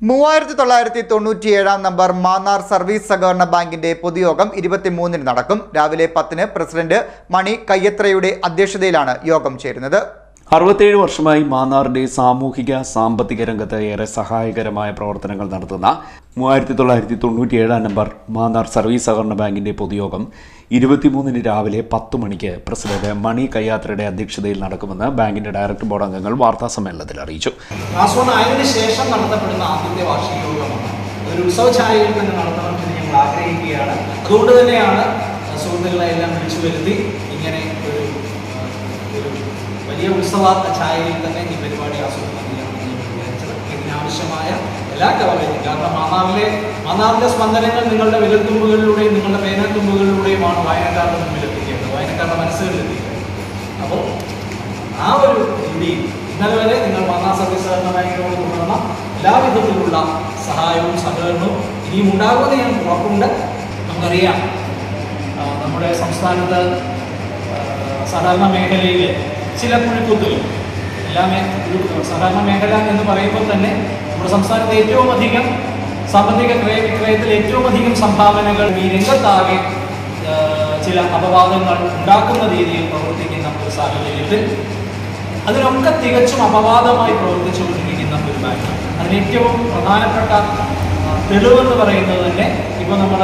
മൂവായിരത്തി തൊള്ളായിരത്തി തൊണ്ണൂറ്റിയേഴാം number Mannar service സഹകരണ ബാങ്കിന്റെ പൊതുയോഗം ഇരുപത്തിമൂന്നിന് നടക്കും രാവിലെ പത്തിന് പ്രസിഡന്റ് മണി കയ്യത്രയുടെ അധ്യക്ഷതയിലാണ് യോഗം ചേരുന്നത് അറുപത്തേഴ് വർഷമായി മാന്നാറിന്റെ സാമൂഹിക സാമ്പത്തിക രംഗത്ത് ഏറെ സഹായകരമായ പ്രവർത്തനങ്ങൾ നടത്തുന്ന മൂവായിരത്തി തൊള്ളായിരത്തി തൊണ്ണൂറ്റിയേഴാം നമ്പർ മാന്നാർ സർവീസ് സഹകരണ ബാങ്കിന്റെ പൊതുയോഗം ഇരുപത്തിമൂന്നിന് രാവിലെ പത്ത് മണിക്ക് പ്രസിഡന്റ് മണി കയ്യാത്രയുടെ അധ്യക്ഷതയിൽ നടക്കുമെന്ന് ബാങ്കിന്റെ ഡയറക്ടർ ബോർഡ് അംഗങ്ങൾ വാർത്താ സമ്മേളനത്തിൽ അറിയിച്ചു ക്ലാസ് വൺ ആയതിനു ശേഷം നടത്തപ്പെടുന്ന ആദ്യത്തെ വാർഷിക യോഗമാണ് അതൊരു ഉത്സവ ഛായയിൽ തന്നെ നടത്തണമെന്ന് ഞങ്ങൾ ആഗ്രഹിക്കുകയാണ് അതുകൊണ്ട് തന്നെയാണ് സുഹൃത്തുക്കളെ എല്ലാം വിളിച്ചു വരുത്തി ഇങ്ങനെ ഒരു ആ, ഒരു വലിയ ഉത്സവ ഛായയിൽ തന്നെ ഈ പരിപാടി ആസൂത്രണം ചെയ്യണമെന്ന് ഞങ്ങൾ വിചാരിച്ചത് ഇതിനാവശ്യമായ എല്ലാ കവറേജും കാരണം മാന്നാറിലെ മാന്നാറിന്റെ സ്പന്ദനങ്ങൾ നിങ്ങളുടെ വിരൽത്തുമ്പുകളിലൂടെയും നിങ്ങളുടെ പേനത്തുമ്പുകളിലൂടെയുമാണ് വായനക്കാരുടെ മുമ്പിൽ എത്തിക്കേണ്ടത് വായനക്കാരുടെ മനസ്സുകളിൽ എത്തിക്കേണ്ടത് അപ്പോൾ ആ ഒരു രീതിയിൽ ഇന്നലെ വരെ നിങ്ങൾ മാന്നാർ സർവീസ് സഹകരണ ബാങ്കിനോട് തുടർന്ന എല്ലാവിധത്തിലുള്ള സഹായവും സഹകരണവും ഇനിയും ഉണ്ടാകുമെന്ന് ഞാൻ ഉറപ്പുണ്ട് നമുക്കറിയാം ആ, നമ്മുടെ സംസ്ഥാനത്ത് ആ, സഹകരണ മേഖലയിൽ ചില കുഴിക്കുത്തുകൾ എല്ലാ മേ ഒരു സഹകരണ മേഖല എന്ന് പറയുമ്പോൾ തന്നെ നമ്മുടെ സംസ്ഥാനത്ത് ഏറ്റവും അധികം സാമ്പത്തിക ക്രയ വിക്രയത്തിൽ ഏറ്റവും അധികം സംഭാവനകൾ ഈ രംഗത്താകെ ആ, ചില അപവാദങ്ങൾ ഉണ്ടാക്കുന്ന രീതിയിൽ പ്രവർത്തിക്കുന്ന ഒരു സാഹചര്യത്തിൽ അതിനൊക്കെ തികച്ചും അപവാദമായി പ്രവർത്തിച്ചുകൊണ്ടിരിക്കുന്ന ഒരു ബാങ്കാണ് അതിന് ഏറ്റവും പ്രധാനപ്പെട്ട ആ, തെളിവെന്ന് പറയുന്നത് തന്നെ ഇപ്പോൾ നമ്മൾ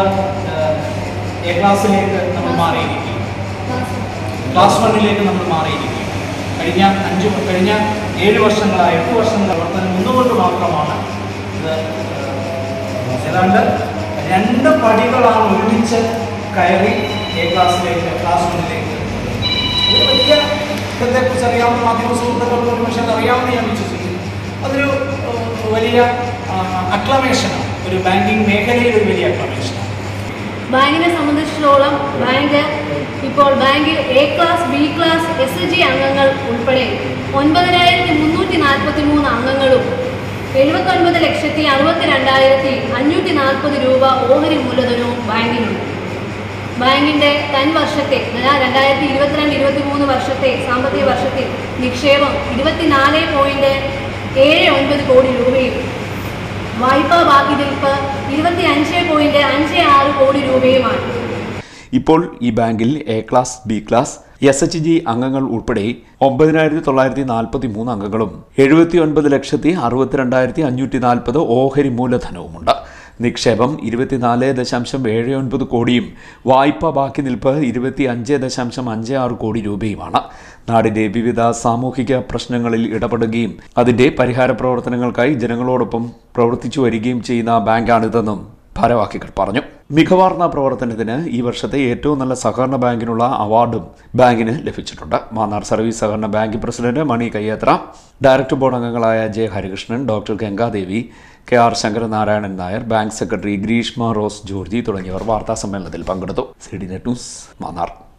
എ ക്ലാസ്സിലേക്ക് നമ്മൾ മാറിയിരിക്കുകയും ക്ലാസ് വണ്ണിലേക്ക് നമ്മൾ മാറിയിരിക്കുകയും കഴിഞ്ഞ അഞ്ച് വ- കഴിഞ്ഞ ഏഴ് വർഷങ്ങളായി എട്ട് വർഷം പ്രവർത്തനം നിന്നുകൊണ്ട് മാത്രമാണ് ഇത് ഏഹ്, ഏതാണ്ട് രണ്ട് പടികളാണ് ഒരുമിച്ച് കയറി എ ക്ലാസ്സിലേക്ക് ക്ലാസ് വണ്ണിലേക്ക് ഒരു വലിയ ഇതത്തെക്കുറിച്ച് അറിയാവുന്ന മാധ്യമ സുഹൃത്തുക്കൾക്ക് ഒരു പക്ഷേ അത് അറിയാമെന്ന് ഞാൻ വിശ്വസിക്കുന്നു അതൊരു ഏഹ്, വലിയ അക്ലമേഷനാണ് ഒരു ബാങ്കിങ് മേഖലയിൽ ഒരു വലിയ അക്ലമേഷനാണ് ബാങ്കിനെ സംബന്ധിച്ചിടത്തോളം ബാങ്ക് ഇപ്പോൾ ബാങ്കിൽ A class B class S H G അംഗങ്ങൾ ഉൾപ്പെടെ ഒൻപതിനായിരത്തി മുന്നൂറ്റി നാൽപ്പത്തി മൂന്ന് അംഗങ്ങളും എഴുപത്തൊൻപത് ലക്ഷത്തി അറുപത്തി രണ്ടായിരത്തി അഞ്ഞൂറ്റി നാൽപ്പത് രൂപ ഓഹരി മൂലധനവും ബാങ്കിനുണ്ട് ബാങ്കിന്റെ തൻ വർഷത്തെ അതായത് രണ്ടായിരത്തി ഇരുപത്തിരണ്ട് ഇരുപത്തി മൂന്ന് വർഷത്തെ സാമ്പത്തിക വർഷത്തിൽ നിക്ഷേപം ഇരുപത്തിനാല് പോയിന്റ് ഏഴ് ഒൻപത് കോടി രൂപയും വായ്പാ ബാക്കി നിൽപ്പ് ഇരുപത്തി അഞ്ച് പോയിന്റ് അഞ്ച് ആറ് കോടി രൂപയുമാണ് ഇപ്പോൾ ഈ ബാങ്കിൽ A class B class S H G അംഗങ്ങൾ ഉൾപ്പെടെ ഒമ്പതിനായിരത്തി തൊള്ളായിരത്തി നാൽപ്പത്തി മൂന്ന് അംഗങ്ങളും എഴുപത്തി ഒൻപത് ലക്ഷത്തി അറുപത്തിരണ്ടായിരത്തി അഞ്ഞൂറ്റി നാൽപ്പത് ഓഹരി മൂലധനവുമുണ്ട് നിക്ഷേപം ഇരുപത്തിനാല് ദശാംശം ഏഴ് ഒൻപത് കോടിയും വായ്പ ബാക്കി നിൽപ്പ് ഇരുപത്തി അഞ്ച് ദശാംശം അഞ്ച് ആറ് കോടി രൂപയുമാണ് നാടിന്റെ വിവിധ സാമൂഹിക പ്രശ്നങ്ങളിൽ ഇടപെടുകയും അതിന്റെ പരിഹാര പ്രവർത്തനങ്ങൾക്കായി ജനങ്ങളോടൊപ്പം പ്രവർത്തിച്ചു വരികയും ചെയ്യുന്ന ബാങ്കാണിതെന്നും ഭാരവാഹികൾ പറഞ്ഞു മികവാർന്ന പ്രവർത്തനത്തിന് ഈ വർഷത്തെ ഏറ്റവും നല്ല സഹകരണ ബാങ്കിനുള്ള അവാർഡും ബാങ്കിന് ലഭിച്ചിട്ടുണ്ട് മാന്നാർ സർവീസ് സഹകരണ bank president Mani Kayyethra director board അംഗങ്ങളായ J Harikrishnan doctor Gangadevi K R Sankaranarayanan Nair bank secretary Greeshma Rose Georgy തുടങ്ങിയവർ വാർത്താ സമ്മേളനത്തിൽ പങ്കെടുത്തു C D net news Mannar